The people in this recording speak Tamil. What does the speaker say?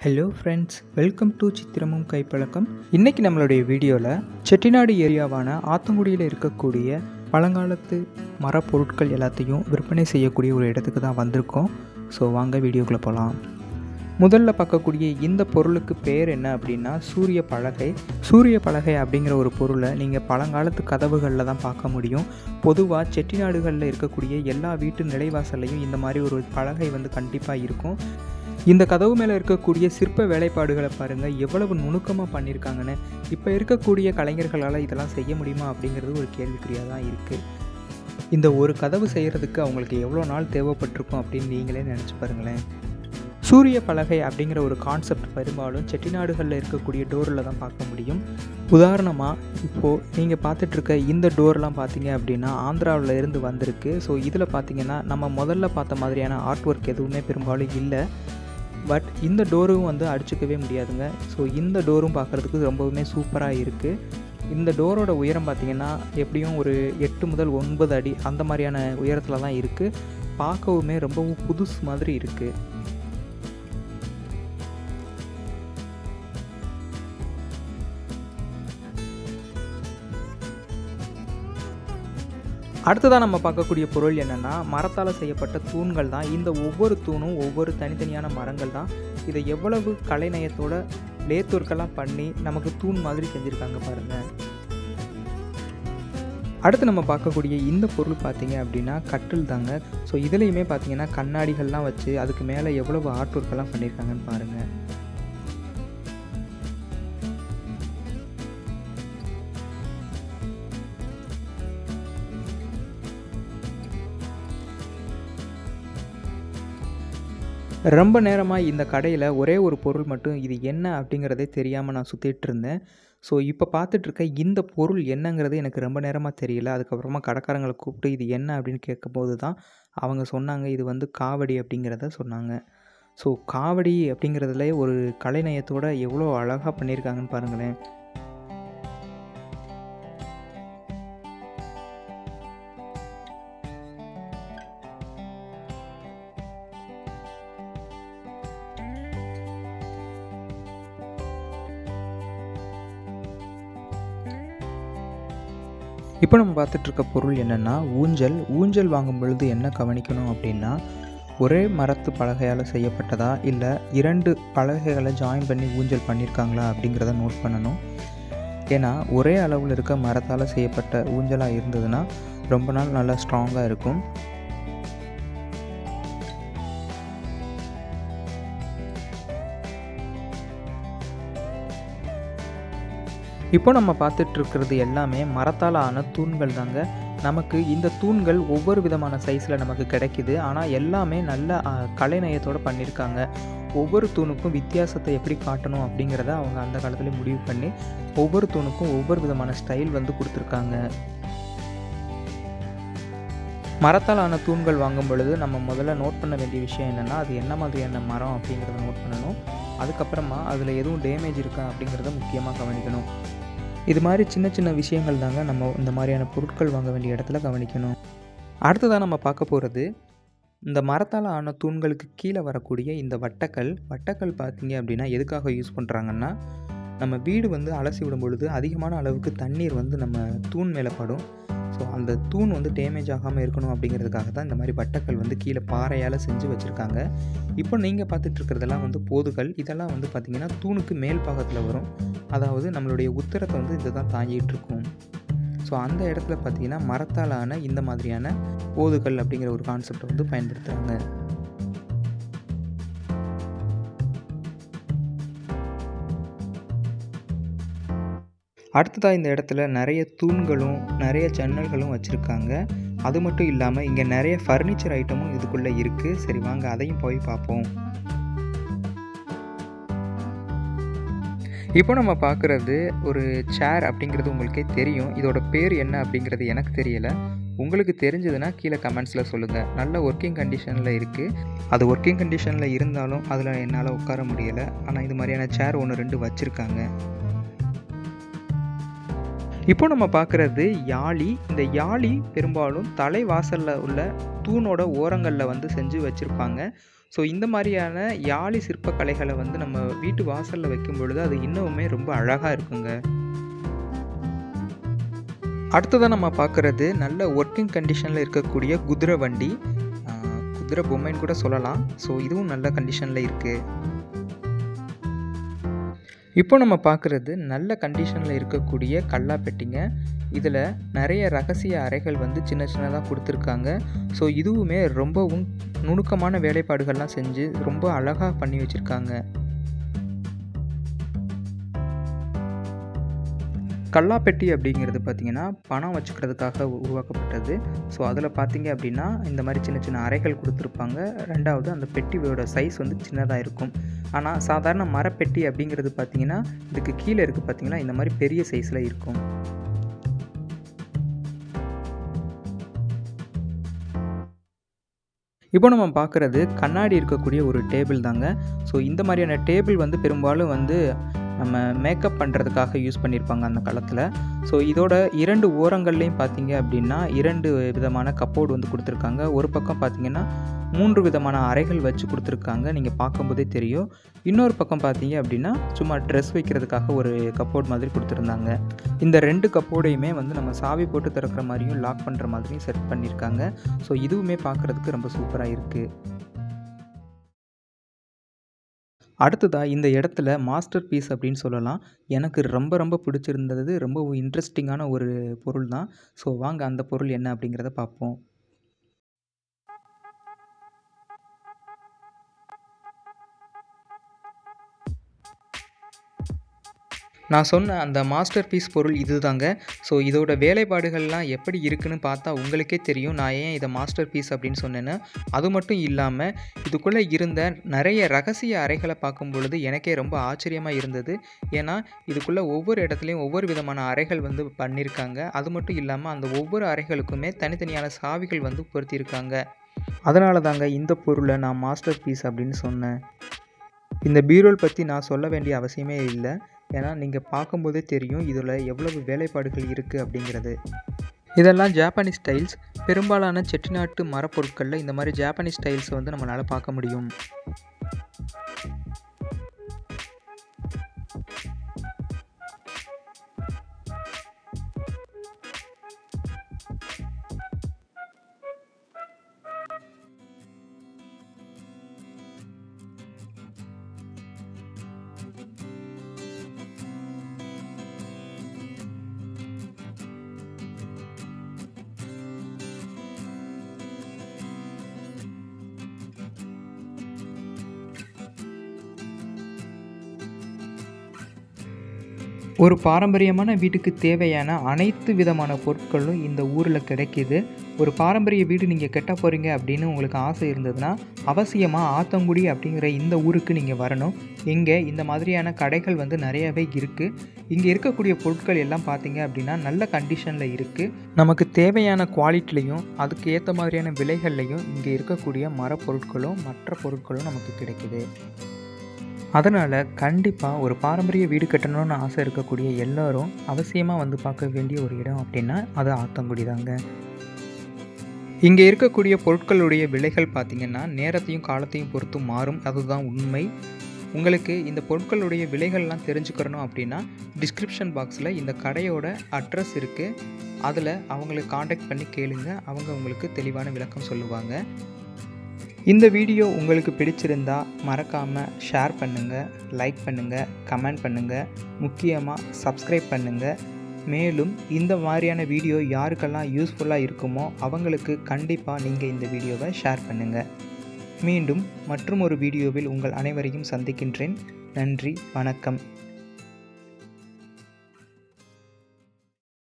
ஹலோ ஃப்ரெண்ட்ஸ் வெல்கம் டு சித்திரமும் கைப்பழக்கம் இன்றைக்கி நம்மளுடைய வீடியோவில் செட்டிநாடு ஏரியாவான ஆத்தங்குடியில் இருக்கக்கூடிய பழங்காலத்து மரப்பொருட்கள் எல்லாத்தையும் விற்பனை செய்யக்கூடிய ஒரு இடத்துக்கு தான் வந்திருக்கோம் ஸோ வாங்க வீடியோக்குள்ளே போகலாம் முதல்ல பார்க்கக்கூடிய இந்த பொருளுக்கு பேர் என்ன அப்படின்னா சூரிய பலகை சூரிய பலகை அப்படிங்கிற ஒரு பொருளை நீங்கள் பழங்காலத்து கதவுகளில் தான் பார்க்க முடியும் பொதுவாக செட்டிநாடுகளில் இருக்கக்கூடிய எல்லா வீட்டு நிலைவாசல்லையும் இந்த மாதிரி ஒரு பலகை வந்து கண்டிப்பாக இருக்கும் இந்த கதவு மேலே இருக்கக்கூடிய சிற்ப வேலைப்பாடுகளை பாருங்கள் எவ்வளவு நுணுக்கமாக பண்ணியிருக்காங்கன்னு இப்போ இருக்கக்கூடிய கலைஞர்களால் இதெல்லாம் செய்ய முடியுமா அப்படிங்கிறது ஒரு கேள்விக்குறியாக தான் இருக்குது இந்த ஒரு கதவு செய்கிறதுக்கு அவங்களுக்கு எவ்வளோ நாள் தேவைப்பட்டிருக்கும் அப்படின்னு நீங்களே நினச்சி பாருங்களேன் சூரிய பலகை அப்படிங்கிற ஒரு கான்செப்ட் பெரும்பாலும் செட்டிநாடுகளில் இருக்கக்கூடிய டோரில் தான் பார்க்க முடியும் உதாரணமாக இப்போது நீங்கள் பார்த்துட்ருக்க இந்த டோர்லாம் பார்த்தீங்க அப்படின்னா ஆந்திராவில் இருந்து வந்திருக்கு ஸோ இதில் பார்த்தீங்கன்னா நம்ம முதல்ல பார்த்த மாதிரியான ஆர்ட் ஒர்க் எதுவுமே பெரும்பாலும் இல்லை பட் இந்த டோரும் வந்து அடிச்சுக்கவே முடியாதுங்க ஸோ இந்த டோரும் பார்க்குறதுக்கு ரொம்பவுமே சூப்பராக இருக்குது இந்த டோரோட உயரம் பார்த்திங்கன்னா எப்படியும் ஒரு எட்டு முதல் ஒன்பது அடி அந்த மாதிரியான உயரத்தில் தான் இருக்குது பார்க்கவுமே ரொம்பவும் புதுசு மாதிரி இருக்குது அடுத்ததாக நம்ம பார்க்கக்கூடிய பொருள் என்னென்னா மரத்தால் செய்யப்பட்ட தூண்கள் தான் இந்த ஒவ்வொரு தூணும் ஒவ்வொரு தனித்தனியான மரங்கள் தான் இதை எவ்வளவு கலைநயத்தோட லேத்தொர்க்கெல்லாம் பண்ணி நமக்கு தூண் மாதிரி செஞ்சுருக்காங்க பாருங்கள் அடுத்து நம்ம பார்க்கக்கூடிய இந்த பொருள் பார்த்தீங்க அப்படின்னா கட்டில் தாங்க ஸோ இதுலேயுமே பார்த்தீங்கன்னா கண்ணாடிகள்லாம் வச்சு அதுக்கு மேலே எவ்வளவு ஆர்ட் ஒர்க்கெல்லாம் பண்ணியிருக்காங்கன்னு பாருங்கள் ரொம்ப நேரமாக இந்த கடையில் ஒரே ஒரு பொருள் மட்டும் இது என்ன அப்படிங்கிறதே தெரியாமல் நான் சுற்றிட்டு இருந்தேன் ஸோ இப்போ பார்த்துட்ருக்க இந்த பொருள் என்னங்கிறது எனக்கு ரொம்ப நேரமாக தெரியல அதுக்கப்புறமா கடைக்காரங்களை கூப்பிட்டு இது என்ன அப்படின்னு கேட்கும்போது தான் அவங்க சொன்னாங்க இது வந்து காவடி அப்படிங்கிறத சொன்னாங்க ஸோ காவடி அப்படிங்கிறதுல ஒரு கலைநயத்தோட எவ்வளோ அழகாக பண்ணியிருக்காங்கன்னு பாருங்களேன் இப்போ நம்ம பார்த்துட்ருக்க பொருள் என்னென்னா ஊஞ்சல் ஊஞ்சல் வாங்கும் பொழுது என்ன கவனிக்கணும் அப்படின்னா ஒரே மரத்து பலகையால் செய்யப்பட்டதா இல்லை இரண்டு பலகைகளை ஜாயின் பண்ணி ஊஞ்சல் பண்ணியிருக்காங்களா அப்படிங்கிறத நோட் பண்ணணும் ஏன்னா ஒரே அளவில் இருக்க மரத்தால் செய்யப்பட்ட ஊஞ்சலாக இருந்ததுன்னா ரொம்ப நாள் நல்லா ஸ்ட்ராங்காக இருக்கும் இப்போ நம்ம பார்த்துட்டு இருக்கிறது எல்லாமே மரத்தால் ஆன தூண்கள் தாங்க நமக்கு இந்த தூண்கள் ஒவ்வொரு விதமான சைஸில் நமக்கு கிடைக்கிது ஆனால் எல்லாமே நல்ல கலைநயத்தோடு பண்ணியிருக்காங்க ஒவ்வொரு தூணுக்கும் வித்தியாசத்தை எப்படி காட்டணும் அப்படிங்கிறத அவங்க அந்த காலத்தில் முடிவு பண்ணி ஒவ்வொரு தூணுக்கும் ஒவ்வொரு விதமான ஸ்டைல் வந்து கொடுத்துருக்காங்க மரத்தால் ஆன தூண்கள் வாங்கும் பொழுது நம்ம முதல்ல நோட் பண்ண வேண்டிய விஷயம் என்னென்னா அது என்ன மாதிரியான மரம் அப்படிங்கிறத நோட் பண்ணணும் அதுக்கப்புறமா அதில் எதுவும் டேமேஜ் இருக்கா அப்படிங்கிறத முக்கியமாக கவனிக்கணும் இது மாதிரி சின்ன சின்ன விஷயங்கள் தாங்க நம்ம இந்த மாதிரியான பொருட்கள் வாங்க வேண்டிய இடத்துல கவனிக்கணும் அடுத்ததாக நம்ம பார்க்க போகிறது இந்த மரத்தால் ஆன தூண்களுக்கு கீழே வரக்கூடிய இந்த வட்டக்கல் வட்டக்கல் பார்த்தீங்க அப்படின்னா எதுக்காக யூஸ் பண்ணுறாங்கன்னா நம்ம வீடு வந்து அலசி விடும் பொழுது அதிகமான அளவுக்கு தண்ணீர் வந்து நம்ம தூண் மேலே படும் ஸோ அந்த தூண் வந்து டேமேஜ் ஆகாமல் இருக்கணும் அப்படிங்கிறதுக்காக தான் இந்த மாதிரி வட்டக்கல் வந்து கீழே பாறையால் செஞ்சு வச்சுருக்காங்க இப்போ நீங்கள் பார்த்துட்டு இருக்கிறதெல்லாம் வந்து போதுகள் இதெல்லாம் வந்து பார்த்திங்கன்னா தூணுக்கு மேல் பாகத்தில் வரும் அதாவது நம்மளுடைய உத்தரத்தை வந்து இதை தான் தாங்கிட்டு இருக்கும் ஸோ அந்த இடத்துல பார்த்திங்கன்னா மரத்தாலான இந்த மாதிரியான போதுகள் அப்படிங்கிற ஒரு கான்செப்டை வந்து பயன்படுத்துகிறாங்க அடுத்ததாக இந்த இடத்துல நிறைய தூண்களும் நிறைய ஜன்னல்களும் வச்சுருக்காங்க அது மட்டும் இல்லாமல் இங்கே நிறைய ஃபர்னிச்சர் ஐட்டமும் இதுக்குள்ளே இருக்குது சரி வாங்க அதையும் போய் பார்ப்போம் இப்போ நம்ம பார்க்குறது ஒரு சேர் அப்படிங்கிறது உங்களுக்கே தெரியும் இதோட பேர் என்ன அப்படிங்கிறது எனக்கு தெரியலை உங்களுக்கு தெரிஞ்சதுன்னா கீழே கமெண்ட்ஸில் சொல்லுங்கள் நல்ல ஒர்க்கிங் கண்டிஷனில் இருக்குது அது ஒர்க்கிங் கண்டிஷனில் இருந்தாலும் அதில் என்னால் உட்கார முடியலை ஆனால் இது மாதிரியான சேர் ஒன்று ரெண்டு வச்சுருக்காங்க இப்போ நம்ம பார்க்குறது யாழி இந்த யாழி பெரும்பாலும் தலைவாசலில் உள்ள தூணோட ஓரங்களில் வந்து செஞ்சு வச்சுருப்பாங்க ஸோ இந்த மாதிரியான யாழி சிற்பக்கலைகளை வந்து நம்ம வீட்டு வாசலில் வைக்கும் பொழுது அது இன்னுமே ரொம்ப அழகாக இருக்குங்க அடுத்ததாக நம்ம பார்க்குறது நல்ல ஒர்க்கிங் கண்டிஷனில் இருக்கக்கூடிய குதிரை வண்டி ஆஹ், குதிரை பொம்மைன்னு கூட சொல்லலாம் ஸோ இதுவும் நல்ல கண்டிஷனில் இருக்குது இப்போ நம்ம பார்க்குறது நல்ல கண்டிஷனில் இருக்கக்கூடிய கல்லாப்பெட்டிங்க இதில் நிறைய ரகசிய அறைகள் வந்து சின்ன சின்னதாக கொடுத்துருக்காங்க ஸோ இதுவுமே ரொம்பவும் நுணுக்கமான வேலைப்பாடுகள்லாம் செஞ்சு ரொம்ப அழகாக பண்ணி வச்சுருக்காங்க கல்லாப்பெட்டி அப்படிங்கிறது பார்த்திங்கன்னா பணம் வச்சுக்கிறதுக்காக உருவாக்கப்பட்டது ஸோ அதில் பார்த்தீங்க அப்படின்னா இந்த மாதிரி சின்ன சின்ன அறைகள் கொடுத்துருப்பாங்க ரெண்டாவது அந்த பெட்டியோட சைஸ் வந்து சின்னதாக இருக்கும் ஆனால் சாதாரண மரப்பெட்டி அப்படிங்கிறது பார்த்திங்கன்னா இதுக்கு கீழே இருக்குது பார்த்திங்கன்னா இந்த மாதிரி பெரிய சைஸில் இருக்கும் இப்போ நம்ம பார்க்குறது கண்ணாடி இருக்கக்கூடிய ஒரு டேபிள் தாங்க ஸோ இந்த மாதிரியான டேபிள் வந்து பெரும்பாலும் வந்து நம்ம மேக்கப் பண்ணுறதுக்காக யூஸ் பண்ணியிருப்பாங்க அந்த காலத்தில் ஸோ இதோட இரண்டு ஓரங்கள்லேயும் பார்த்தீங்க அப்படின்னா இரண்டு விதமான கப்போர்டு வந்து கொடுத்துருக்காங்க ஒரு பக்கம் பார்த்தீங்கன்னா மூன்று விதமான அறைகள் வச்சு கொடுத்துருக்காங்க நீங்கள் பார்க்கும்போதே தெரியும் இன்னொரு பக்கம் பார்த்தீங்க அப்படின்னா சும்மா ட்ரெஸ் வைக்கிறதுக்காக ஒரு கப்போர்ட் மாதிரி கொடுத்துருந்தாங்க இந்த ரெண்டு கப்போர்டையுமே வந்து நம்ம சாவி போட்டு திறக்கிற மாதிரியும் லாக் பண்ணுற மாதிரியும் செட் பண்ணியிருக்காங்க ஸோ இதுவுமே பார்க்குறதுக்கு ரொம்ப சூப்பராக இருக்குது அடுத்ததாக இந்த இடத்துல மாஸ்டர் பீஸ் அப்படின்னு சொல்லலாம் எனக்கு ரொம்ப ரொம்ப பிடிச்சிருந்தது ரொம்ப இன்ட்ரெஸ்டிங்கான ஒரு பொருள் தான் ஸோ வாங்க அந்த பொருள் என்ன அப்படிங்கிறத பார்ப்போம் நான் சொன்ன அந்த மாஸ்டர் பீஸ் பொருள் இதுதாங்க ஸோ இதோட வேலைப்பாடுகள்லாம் எப்படி இருக்குன்னு பார்த்தா உங்களுக்கே தெரியும் நான் ஏன் இதை மாஸ்டர் பீஸ் அப்படின்னு சொன்னேன்னு அது மட்டும் இல்லாமல் இதுக்குள்ளே இருந்த நிறைய ரகசிய அறைகளை பார்க்கும் பொழுது எனக்கே ரொம்ப ஆச்சரியமாக இருந்தது ஏன்னா இதுக்குள்ளே ஒவ்வொரு இடத்துலையும் ஒவ்வொரு விதமான அறைகள் வந்து பண்ணியிருக்காங்க அது மட்டும் இல்லாமல் அந்த ஒவ்வொரு அறைகளுக்குமே தனித்தனியான சாவிகள் வந்து பொருத்தியிருக்காங்க அதனால தாங்க இந்த பொருளை நான் மாஸ்டர் பீஸ் அப்படின்னு சொன்னேன் இந்த பீரோல் பற்றி நான் சொல்ல வேண்டிய அவசியமே இல்லை ஏன்னா நீங்கள் பார்க்கும்போதே தெரியும் இதில் எவ்வளவு வேலைப்பாடுகள் இருக்குது அப்படிங்கிறது இதெல்லாம் ஜாப்பனீஸ் ஸ்டைல்ஸ் பெரும்பாலான செட்டிநாட்டு மரப்பொருட்களில் இந்த மாதிரி ஜாப்பனீஸ் ஸ்டைல்ஸை வந்து நம்மளால் பார்க்க முடியும் ஒரு பாரம்பரியமான வீட்டுக்கு தேவையான அனைத்து விதமான பொருட்களும் இந்த ஊரில் கிடைக்கிது ஒரு பாரம்பரிய வீடு நீங்கள் கட்ட போகிறீங்க அப்படின்னு உங்களுக்கு ஆசை இருந்ததுன்னா அவசியமாக ஆத்தங்குடி அப்படிங்கிற இந்த ஊருக்கு நீங்கள் வரணும் இங்கே இந்த மாதிரியான கடைகள் வந்து நிறையவே இருக்குது இங்கே இருக்கக்கூடிய பொருட்கள் எல்லாம் பார்த்தீங்க அப்படின்னா நல்ல கண்டிஷனில் இருக்குது நமக்கு தேவையான குவாலிட்டிலையும் அதுக்கு ஏற்ற மாதிரியான விலைகள்லையும் இங்கே இருக்கக்கூடிய மரப்பொருட்களும் மற்ற பொருட்களும் நமக்கு கிடைக்குது அதனால் கண்டிப்பாக ஒரு பாரம்பரிய வீடு கட்டணும்னு ஆசை இருக்கக்கூடிய எல்லாரும் அவசியமாக வந்து பார்க்க வேண்டிய ஒரு இடம் அப்படின்னா அது ஆத்தங்குடி தாங்க இங்கே இருக்கக்கூடிய பொருட்களுடைய விலைகள் பார்த்திங்கன்னா நேரத்தையும் காலத்தையும் பொறுத்து மாறும் அதுதான் உண்மை உங்களுக்கு இந்த பொருட்களுடைய விலைகள்லாம் தெரிஞ்சுக்கிறணும் அப்படின்னா டிஸ்கிரிப்ஷன் பாக்ஸில் இந்த கடையோட அட்ரஸ் இருக்குது அதில் அவங்களுக்கு காண்டாக்ட் பண்ணி கேளுங்க அவங்க உங்களுக்கு தெளிவான விளக்கம் சொல்லுவாங்க இந்த வீடியோ உங்களுக்கு பிடிச்சிருந்தா மறக்காமல் ஷேர் பண்ணுங்கள் லைக் பண்ணுங்கள் கமெண்ட் பண்ணுங்கள் முக்கியமாக சப்ஸ்கிரைப் பண்ணுங்கள் மேலும் இந்த மாதிரியான வீடியோ யாருக்கெல்லாம் யூஸ்ஃபுல்லாக இருக்குமோ அவங்களுக்கு கண்டிப்பாக நீங்கள் இந்த வீடியோவை ஷேர் பண்ணுங்கள் மீண்டும் மற்றும் ஒரு வீடியோவில் உங்கள் அனைவரையும் சந்திக்கின்றேன் நன்றி வணக்கம்